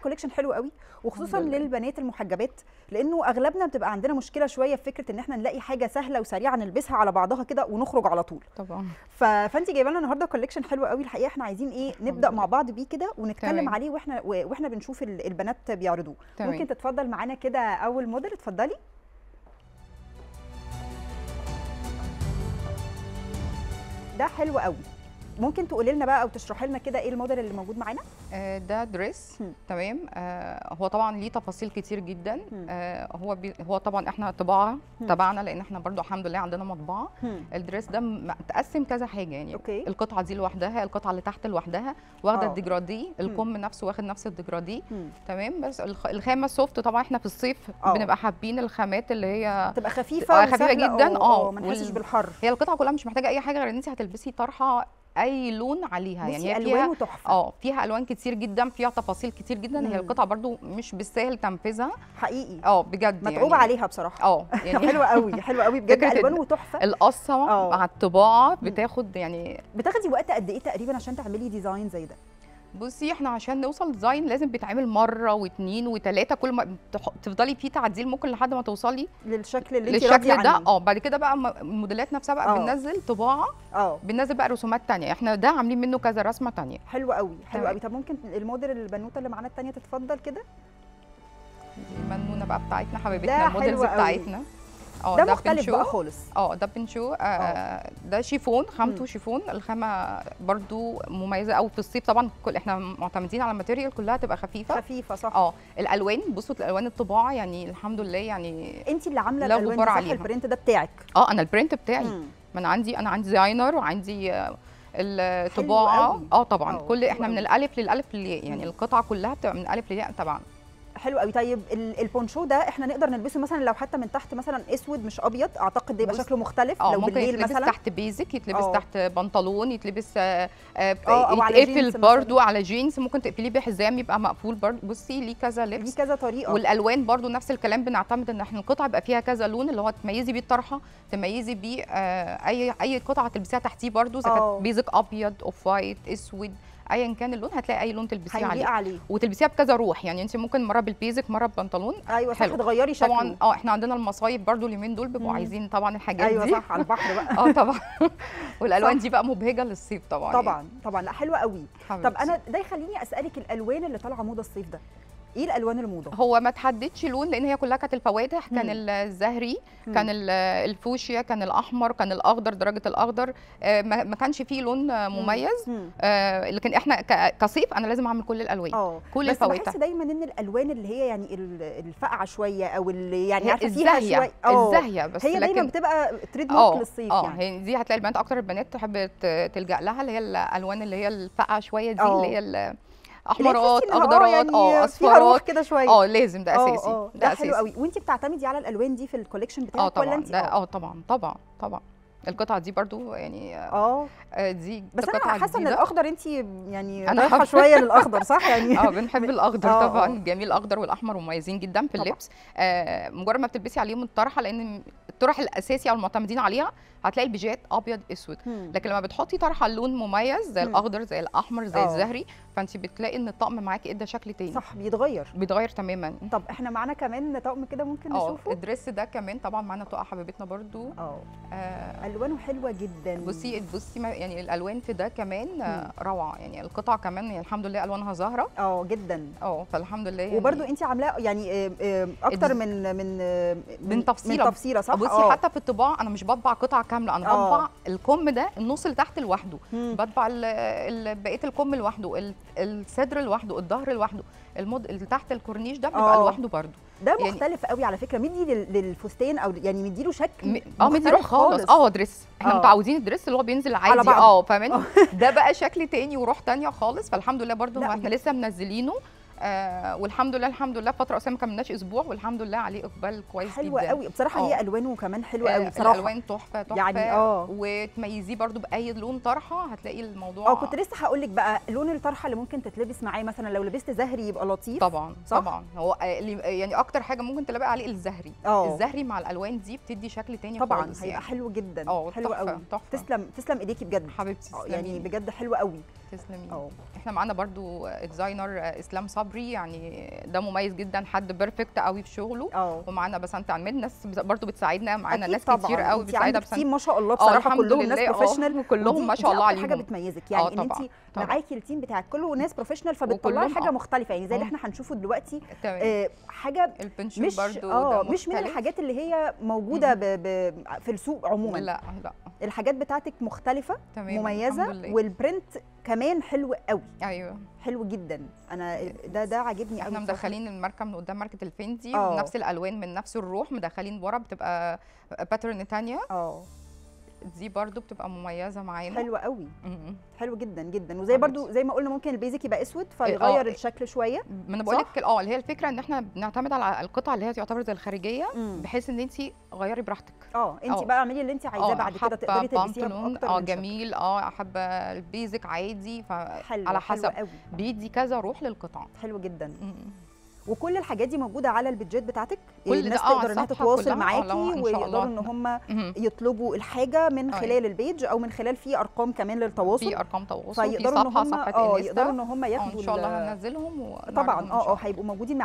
كوليكشن حلو قوي وخصوصا الحمد لله. للبنات المحجبات لانه اغلبنا بتبقى عندنا مشكله شويه في فكره ان احنا نلاقي حاجه سهله وسريعه نلبسها على بعضها كده ونخرج على طول طبعا ف... فانت جايبه لنا النهارده كوليكشن حلو قوي الحقيقه احنا عايزين ايه الحمد نبدا لله. مع بعض بيه كده ونتكلم تمام. عليه واحنا و- واحنا بنشوف ال- البنات بيعرضوه تمام. ممكن تتفضل معانا كده اول موديل اتفضلي ده حلو قوي ممكن تقولي لنا بقى او تشرحي لنا كده ايه الموديل اللي موجود معانا آه، ده دريس هم. تمام آه، هو طبعا ليه تفاصيل كتير جدا هم. آه، هو بي هو طبعا احنا طباعه هم. تبعنا لان احنا برضو الحمد لله عندنا مطبعه هم. الدريس ده م- متقسم كذا حاجه يعني اوكي القطعه دي لوحدها القطعه اللي تحت لوحدها واخده آه. الديجرادي الكم نفسه واخد نفس الديجرادي هم. تمام بس الخ- الخامه السوفت طبعا احنا في الصيف آه. بنبقى حابين الخامات اللي هي تبقى خفيفه آه، خفيفة وسهلة، جداً، آه، ما نحسش وال- بالحر هي القطعه كلها مش محتاجه اي حاجه غير ان انت هتلبسي طرحه اي لون عليها بصي يعني هي الوان فيها وتحفه اه فيها الوان كتير جدا فيها تفاصيل كتير جدا مم. هي القطعه برضو مش بالسهل تنفيذها حقيقي اه بجد متعوبه يعني عليها بصراحه اه يعني حلوه قوي حلوه قوي بجد فكرة الوان ال- وتحفه القصه آه. مع الطباعه بتاخد يعني بتاخدي وقت قد ايه تقريبا عشان تعملي ديزاين زي ده بصي احنا عشان نوصل ديزاين لازم بيتعمل مره واثنين وثلاثه كل ما بتح- تفضلي فيه تعديل ممكن لحد ما توصلي للشكل اللي انت راضيه للشكل ده عنه اه بعد كده بقى م- الموديلات نفسها بقى آه. بننزل طباعه اه بننزل بقى رسومات تانية احنا ده عاملين منه كذا رسمه تانية حلو قوي حلو تمام. قوي طب ممكن الموديل البنوته اللي معانا الثانيه تتفضل كده دي المنونه بقى بتاعتنا ده حبيبتنا الموديلز حلو قوي. بتاعتنا اه ده مختلف بنشو. بقى خالص اه ده بنشو آه ده شيفون مم. خامته شيفون الخامه برضو مميزه قوي في الصيف طبعا كل احنا معتمدين على الماتيريال كلها تبقى خفيفه خفيفه صح اه الالوان بصوا الالوان الطباعه يعني الحمد لله يعني انت اللي عامله لا الالوان غبار دي صح عليها. البرنت ده بتاعك اه انا البرنت بتاعي مم. ما انا عندي انا عندي ديزاينر وعندي آه، الطباعه قوي. اه طبعا آه، كل حلو احنا قوي. من الالف للالف للياء يعني مم. القطعه كلها بتبقى من الالف للياء طبعا حلو قوي طيب ال- البونشو ده احنا نقدر نلبسه مثلا لو حتى من تحت مثلا اسود مش ابيض اعتقد ده يبقى بص- شكله مختلف اه لو ممكن بالليل يتلبس مثلا تحت بيزك يتلبس آه. تحت بنطلون يتلبس آه، آه، آه، أو على جينز يتقفل مثلاً. برضو على جينز ممكن تقفليه بحزام يبقى مقفول برضو بصي ليه كذا دي لبس كذا طريقه والالوان برضو نفس الكلام بنعتمد ان احنا القطعه يبقى فيها كذا لون اللي هو تميزي بيه الطرحه تميزي بيه آه، اي اي قطعه تلبسيها تحتيه برضو اذا آه. كانت بيزك ابيض اوف وايت اسود ايا كان اللون هتلاقي اي لون تلبسيه هيليق عليه عليه وتلبسيها بكذا روح يعني انت ممكن مره بالبيزك مره ببنطلون ايوه صح حلو. تغيري شكله طبعا اه احنا عندنا المصايف برضو اليومين دول بيبقوا مم. عايزين طبعا الحاجات ايوه دي صح على البحر بقى اه طبعا والالوان صح. دي بقى مبهجه للصيف طبعا طبعا طبعا لا حلوه قوي يعني. طب انا ده يخليني اسالك الالوان اللي طالعه موضه الصيف ده ايه الالوان الموضه هو ما تحددش لون لان هي كلها كانت الفواتح كان مم. الزهري مم. كان ال- الفوشيا كان الاحمر كان الاخضر درجه الاخضر آه، ما ما كانش فيه لون آه، مميز مم. آه، لكن احنا ك- كصيف انا لازم اعمل كل الالوان اه كل بس الفواتح بحس دايما ان الالوان اللي هي يعني ال- الفاقعه شويه او اللي يعني هي عارفه فيها الزاهيه شويه اه الزاهيه بس هي دايما لكن بتبقى تريد مارك اه للصيف اه يعني هي دي هتلاقي البنات اكتر البنات تحب ت- تلجا لها اللي هي الالوان اللي هي الفاقعه شويه دي اه. اللي هي اللي الاحمرات تحسي إنها اخضرات يعني اه فيها روح اصفرات كده شويه اه لازم ده اه اساسي اه ده حلو اساسي قوي وانت بتعتمدي على الالوان دي في الكوليكشن بتاعك اه ولا طبعا انت ده اه طبعا طبعا طبعا القطعه دي برضو يعني اه آه، دي بس انا قطعة حاسه ان جديدة. الاخضر انت يعني أنا رايحه حابة. شويه للاخضر صح يعني اه بنحب الاخضر آه، طبعا آه. جميل الاخضر والاحمر مميزين جدا في طبعاً. اللبس آه مجرد ما بتلبسي عليهم الطرحه لان الطرح الاساسي او المعتمدين عليها هتلاقي البيجات ابيض اسود مم. لكن لما بتحطي طرحه لون مميز زي مم. الاخضر زي الاحمر زي آه. الزهري فانت بتلاقي ان الطقم معاكي ادى شكل تاني صح بيتغير بيتغير تماما طب احنا معانا كمان طقم كده ممكن اه نشوفه الدريس ده كمان طبعا معانا طاقه حبيبتنا برضو اه آه الوانه حلوه جدا بصي بصي ما- يعني الالوان في ده كمان آه، روعه يعني القطع كمان يعني الحمد لله الوانها زهره اه جدا اه فالحمد لله يعني وبرده انت عاملاه يعني آه، آه، اكتر الدز- من من آه، من تفصيلة. من تفصيله صح بصي آه. حتى في الطباعه انا مش بطبع قطعه كامله انا آه. بطبع الكم ده النص اللي تحت لوحده مم. بطبع ال- ال- بقيه الكم لوحده ال- الصدر لوحده الظهر لوحده المد... اللي تحت الكورنيش ده بيبقى آه. لوحده برده ده يعني- مختلف قوي على فكره مدي لل- للفستان او يعني مديله شكل م... اه مدي روح مختلف خالص اه هو دريس احنا آه. متعودين الدريس اللي هو بينزل عادي بعضه. اه فاهماني ده بقى شكل تاني وروح تانية خالص فالحمد لله برده لا، هو احنا لسه منزلينه آه والحمد لله الحمد لله فتره قصيره ما كملناش اسبوع والحمد لله عليه اقبال كويس حلوه جدا قوي بصراحه آه. هي الوانه كمان حلوه آه، قوي بصراحه الالوان تحفه تحفه يعني آه. وتميزيه برضو باي لون طرحه هتلاقي الموضوع اه كنت لسه هقول لك بقى لون الطرحه اللي ممكن تتلبس معاه مثلا لو لبست زهري يبقى لطيف طبعا صح؟ طبعا هو آه، اللي- يعني اكتر حاجه ممكن تلاقي عليه الزهري اه الزهري مع الالوان دي بتدي شكل تاني طبعا خالص هيبقى يعني. حلو جدا اه حلو تحفة، قوي تحفة. تسلم تسلم ايديكي بجد حبيبتي آه، تسلمي يعني بجد حلو قوي تسلمي اه احنا معانا برضو ديزاينر اسلام صبري يعني ده مميز جدا حد بيرفكت قوي في شغله اه ومعانا بسنت عماد ناس برضو بتساعدنا معانا أكيد ناس طبعاً. كتير قوي انت بتساعدها عندك بسنت تيم ما شاء الله اه بصراحه الحمد كلهم ناس لله اه بروفيشنال كلهم ما شاء الله اكتر حاجه عليهم بتميزك اه يعني ان طبعاً، انت طبعاً. معاكي التيم بتاعك كله ناس بروفيشنال فبتطلعي وكلهم حاجه اه. مختلفه يعني زي اللي اه. احنا هنشوفه دلوقتي تمام آه حاجه البنشور مش برضو اه ده مش من مختلف. الحاجات اللي هي موجوده ب ب في السوق عموما لا لا الحاجات بتاعتك مختلفه تمام مميزه الحمد لله. والبرنت كمان حلو قوي ايوه حلو جدا انا ده ده عاجبني قوي احنا بصراحة. مدخلين الماركه من قدام ماركه الفندي اه. بنفس الالوان من نفس الروح مدخلين ورا بتبقى باترن تانية اه دي برضو بتبقى مميزه معانا حلو قوي م-م. حلو جدا جدا وزي برضو حبيبتي. زي ما قلنا ممكن البيزك يبقى اسود اه. فيغير الشكل شويه ما انا بقول صح؟ لك اه اللي هي الفكره ان احنا بنعتمد على القطعه اللي هي تعتبر زي الخارجيه مم. بحيث ان انت غيري براحتك اه انت اه. بقى اعملي اللي انت عايزاه اه بعد كده حابه تقدري تلبسيها بنطلون باكتر اه من شكل. جميل اه حابه البيزك عادي حلو على حلو حسب قوي بيدي كذا روح للقطعه حلو جدا م-م. وكل الحاجات دي موجوده على البيدجات بتاعتك كل الناس ده اه تقدر انها الصفحة تتواصل كلها، اه معاكي لو ان شاء ويقدروا الله ان هم مهم. يطلبوا الحاجه من اه. خلال البيج او من خلال في ارقام كمان للتواصل في ارقام تواصل في فيقدروا ان صفحه هم صفحه اه انستا يقدروا ان هم اه ياخدوا ان شاء الله ال- هننزلهم ونعرضهم طبعا إن اه شاء اه الله. هيبقوا موجودين